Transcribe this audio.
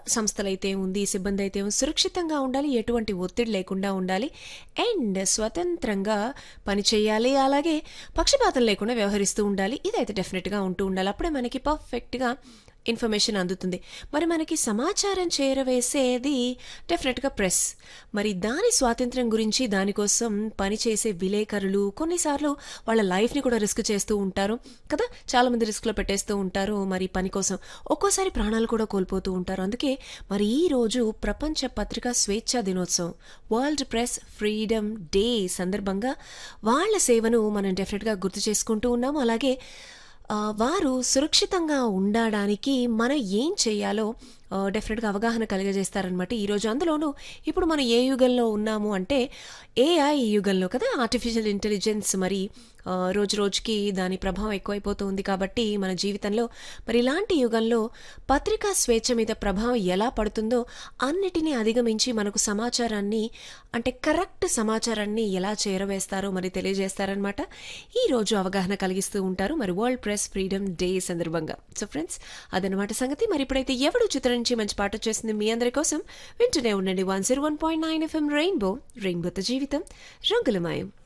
సంస్థలైతే ఉంది సిబ్బంది అయితే ఉంది, సురక్షితంగా ఉండాలి ఎటువంటి ఒత్తిడి లేకుండా ఉండాలి అండ్ స్వతంత్రంగా పని చేయాలి అలాగే పక్షపాతం లేకుండా వ్యవహరిస్తూ ఉండాలి ఇదైతే డెఫినెట్గా ఉంటూ ఉండాలి అప్పుడే మనకి పర్ఫెక్ట్గా ఇన్ఫర్మేషన్ అందుతుంది మరి మనకి సమాచారం చేరవేసేది డెఫినెట్గా ప్రెస్ మరి దాని స్వాతంత్ర్యం గురించి దానికోసం పనిచేసే విలేకరులు కొన్నిసార్లు వాళ్ళ లైఫ్ని కూడా రిస్క్ చేస్తూ ఉంటారు కదా చాలామంది రిస్క్లో పెట్టేస్తూ ఉంటారు మరి పని కోసం ఒక్కోసారి ప్రాణాలు కూడా కోల్పోతూ ఉంటారు అందుకే మరి ఈ రోజు ప్రపంచ పత్రికా స్వేచ్ఛా దినోత్సవం వరల్డ్ ప్రెస్ ఫ్రీడమ్ డే సందర్భంగా వాళ్ళ సేవను మనం డెఫినెట్గా గుర్తు చేసుకుంటూ ఉన్నాము అలాగే ఆ, వారు సురక్షితంగా ఉండడానికి మనం ఏం చేయాలో ఆ, డెఫినెట్గా అవగాహన కలిగజేస్తారనమాట ఈరోజు అందులోనూ ఇప్పుడు మనం ఏ యుగంలో ఉన్నాము అంటే ఏఐ యుగంలో కదా ఆర్టిఫిషియల్ ఇంటెలిజెన్స్ మరి ఆ, రోజు రోజుకి దాని ప్రభావం ఎక్కువైపోతూ ఉంది కాబట్టి మన జీవితంలో మరి ఇలాంటి యుగంలో పత్రికా స్వేచ్ఛ మీద ప్రభావం ఎలా పడుతుందో అన్నిటినీ అధిగమించి మనకు సమాచారాన్ని అంటే కరెక్ట్ సమాచారాన్ని ఎలా చేరవేస్తారో మరి తెలియజేస్తారనమాట ఈ రోజు అవగాహన కలిగిస్తూ ఉంటారు మరి వరల్డ్ ప్రెస్ ఫ్రీడమ్ డే సందర్భంగా సో ఫ్రెండ్స్ అదనమాట సంగతి మరి ఇప్పుడైతే ఎవడు చిత్రం నుంచి మంచి పాట వచ్చేసింది మీ అందరి కోసం వింటూనే ఉండండి one zero one point nine FM rainbow రెయిన్బోతో జీవితం రంగులమయం